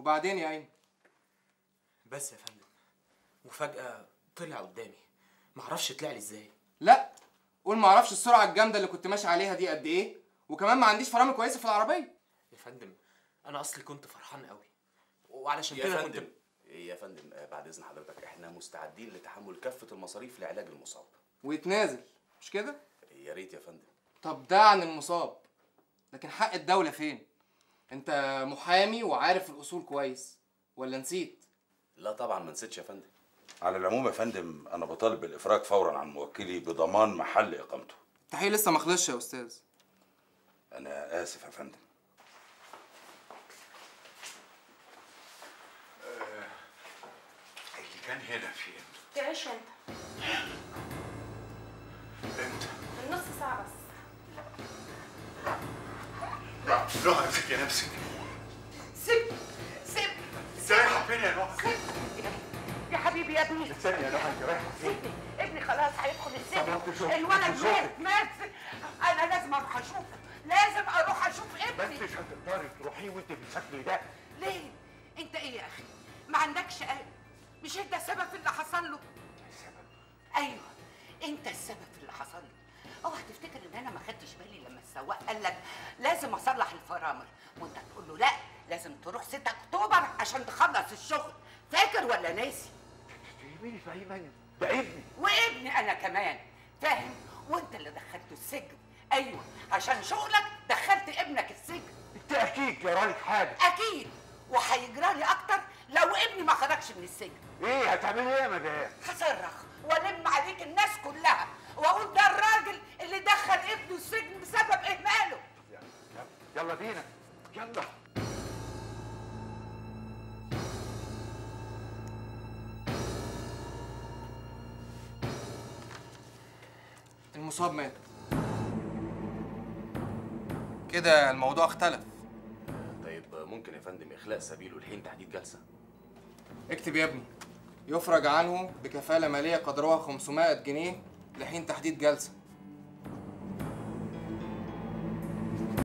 وبعدين يا ايمن بس يا فندم وفجأة طلع قدامي معرفش طلع لي ازاي لا قول ما اعرفش السرعه الجامده اللي كنت ماشي عليها دي قد ايه وكمان ما عنديش فرامل كويسه في العربيه يا فندم انا اصلي كنت فرحان قوي وعلشان يا كده فندم كنت يا فندم آه، بعد اذن حضرتك احنا مستعدين لتحمل كافه المصاريف لعلاج المصاب ويتنازل مش كده يا ريت يا فندم طب ده عن المصاب لكن حق الدوله فين انت محامي وعارف الاصول كويس ولا نسيت لا طبعا ما نسيتش يا فندم على العموم يا فندم انا بطالب بالافراج فورا عن موكلي بضمان محل اقامته التحقيق لسه ما خلصش يا استاذ انا اسف يا فندم اللي كان هنا فين؟ تعيش انت انت من نص ساعة بس نهى امسك يا نفسك سيب سيب ازاي حبيني يا نهى؟ يا حبيبي يا ابني استني يا نهى انت رايحه فين؟ سيبني ابني خلاص هيدخل طب السجن شوفي، الولد انت شوفي. مات مات انا لازم اروح اشوفه لازم اروح اشوف ما ابني انتش هتقدري تروحي وانت بالشكل ده ليه انت ايه يا اخي ما عندكش قلب مش انت السبب في اللي حصل له ايوه انت السبب في اللي حصل له اوعى تفتكر ان انا ما خدتش بالي لما السواق قال لك لازم اصلح الفرامل وانت تقول له لا لازم تروح 6 اكتوبر عشان تخلص الشغل فاكر ولا ناسي فهميني فهماني ده ابني وابني انا كمان فاهم وانت اللي دخلته السجن ايوه عشان شغلك دخلت ابنك السجن انت اكيد جرالك حاجه اكيد وهيجرى لي اكتر لو ابني ما خرجش من السجن ايه هتعملي ايه يا مدام؟ هصرخ والم عليك الناس كلها واقول ده الراجل اللي دخل ابنه السجن بسبب اهماله يلا يلا بينا يلا المصاب مات كده الموضوع اختلف طيب آه، ممكن يا فندم اخلاء سبيله لحين تحديد جلسه اكتب يا ابني يفرج عنه بكفالة مالية قدرها 500 جنيه لحين تحديد جلسة